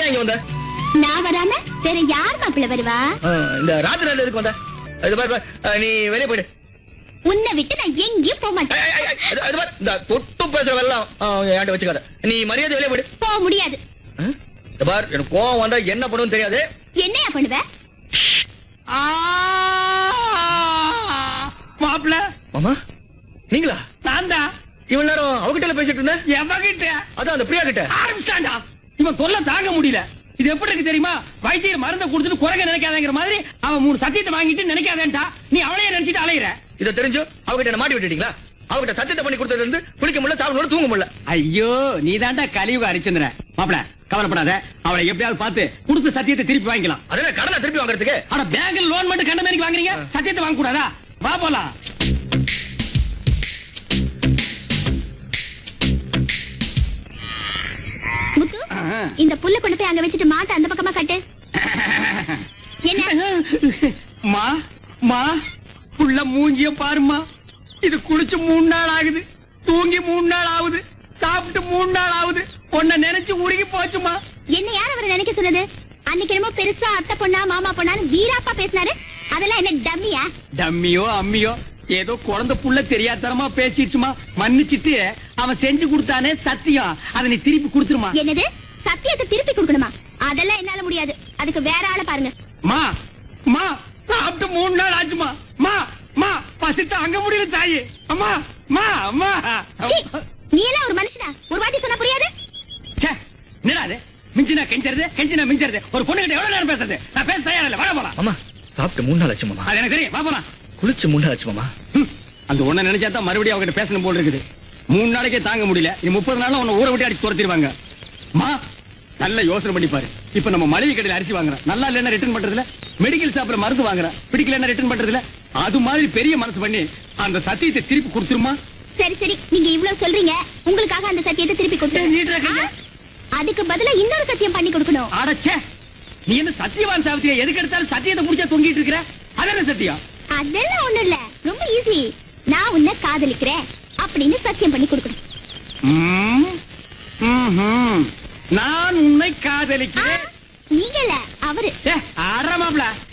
ஏன் இங்க வந்த நான் வராம வேற யார் மாப்பிள்ள வருவா ஆ, இந்த ராத்திரி நேரத்துல எதுக்கு வந்த இது பாரு, பாரு, ஆ, நீ வெளியே போயிடு உன்னை விட்டு நான் எங்கேயும் போக மாட்டேன் ஏய், ஏய், ஏய், அது- அது பாரு, இந்த தொட்டு பேசுற வெள்ளம் என்கிட்ட வச்சுக்காத நீ மரியாதை வெளியே போயிடு போக முடியாது ஆ? இந்த பார் எனக்கு கோவம் வந்தா என்ன பண்ணுன்னு தெரியாது என்னையா பண்ணுவ மாப்பிள மாமா நீங்களா நான் தான் இவ்வளவு நேரம் அவகிட்ட பேசிட்டு இருந்தேன் எவகிட்ட அதான் அந்த பிரியா கிட்ட ஆரம்பிச்சாண்டா இவன் தொல்லை தாங்க முடியல இது எப்படி இருக்கு தெரியுமா வைத்தியர் மருந்தை கொடுத்துட்டு குறைக்க நினைக்காதங்கிற மாதிரி அவன் மூணு சத்தியத்தை வாங்கிட்டு நினைக்காதேன்டா நீ அவளையே நினைச்சிட்டு அலையிற இதை தெரிஞ்சு அவகிட்ட என்ன மாட்டி விட்டுட்டீங்களா அவகிட்ட சத்தியத்தை பண்ணி கொடுத்ததுல இருந்து குளிக்க முடியல சாப்பிட தூங்க முடியல ஐயோ நீ தாண்டா கலியுக அரிச்சந்திர மாப்பிள கவலைப்படாத அவளை எப்படியாவது பார்த்து கொடுத்த சத்தியத்தை திருப்பி வாங்கிக்கலாம் அதே கடனை திருப்பி வாங்குறதுக்கு ஆனா பேங்க்ல லோன் மட்டும் கண்ட மாதிரி வாங்குறீங்க சத்தியத்தை வாங்க கூடாதா வா போலாம் முத்து இந்த புல்ல கொண்டு போய் அங்க வச்சுட்டு மாட்டை அந்த பக்கமா கட்டு என்ன மா மா புள்ள மூஞ்சிய பாருமா இது குளிச்சு மூணு நாள் ஆகுது தூங்கி மூணு நாள் ஆகுது சாப்பிட்டு மூணு நாள் ஆகுது உன்னை நினைச்சு உருகி போச்சுமா என்ன யார் அவரை நினைக்க சொன்னது அன்னைக்கு என்னமோ பெருசா அத்தை பொண்ணா மாமா பொண்ணான்னு வீராப்பா பேசினாரு அதெல்லாம் என்ன டம்மியா டம்மியோ அம்மியோ ஏதோ குழந்தை புள்ள தெரியாதனமா பேசிடுச்சுமா மன்னிச்சிட்டு அவன் செஞ்சு கொடுத்தானே சத்தியம் அதை நீ திருப்பி கொடுத்துருமா என்னது சத்தியத்தை திருப்பி கொடுக்கணுமா அதெல்லாம் என்னால முடியாது அதுக்கு வேற ஆளை பாருங்க மா மா சாப்பிட்டு மூணு நாள் ஆச்சுமா மா மா பசித்து அங்க முடியல தாயி அம்மா மா அம்மா சீ, நீ எல்லாம் ஒரு மனுஷனா ஒரு வாட்டி சொன்னா புரியாது ச்சே, என்னடா இது மிஞ்சினா கெஞ்சறது கெஞ்சினா மிஞ்சறது ஒரு பொண்ணு கிட்ட எவ்வளவு நேரம் பேசுறது நான் பேச தயாரா இல்ல வர போலாம் மாமா சாப்பிட்டு மூணு நாள் ஆச்சு மாமா அது எனக்கு தெரியும் வா போலாம் குளிச்சு மூணு நாள் ஆச்சு மாமா ஹம், அந்த ஒண்ண நினைச்சா தான் மறுபடியும் அவகிட்ட பேசணும் போல இருக்குது மூணு நாளைக்கே தாங்க முடியல இது முப்பது நாள்ல உன்னை ஊரை விட்டு அடிச்சு துரத்திடுவாங்க மா நல்ல யோசனை பண்ணி பாரு இப்ப நம்ம மளிகை கடையில அரிசி வாங்குறோம் நல்லா இல்லைன்னா ரிட்டர்ன் பண்றதுல மெடிக்கல் ஷாப்ல மருந்து வாங்குறோம் பிடிக்கலன்னா ரிட்டர்ன் பண்றதுல அது மாதிரி பெரிய மனசு பண்ணி அந்த சத்தியத்தை திருப்பி கொடுத்துருமா சரி சரி நீங்க இவ்வளவு சொல்றீங்க உங்களுக்காக அந்த சத்தியத்தை திருப்பி ஏய், நீட்டுற கைய. கொடுத்து அதுக்கு பதிலா இன்னொரு சத்தியம் பண்ணி கொடுக்கணும் அடச்சே நீ என்ன சத்தியவான் சாவித்திரியா எதுக்கு எடுத்தாலும் சத்தியத்தை முடிச்சா தொங்கிட்டு இருக்கிற அதென்ன சத்தியம் அதெல்லாம் ஒண்ணும் இல்ல ரொம்ப ஈஸி நான் உன்னை காதலிக்கிறேன் அப்படின்னு சத்தியம் பண்ணி கொடுக்கணும் ம்ம். ம்ஹும். நான் உன்னை ஆ, காதலிக்கிறேன் நீங்க இல்ல அவரு ஏ, அட மாப்ள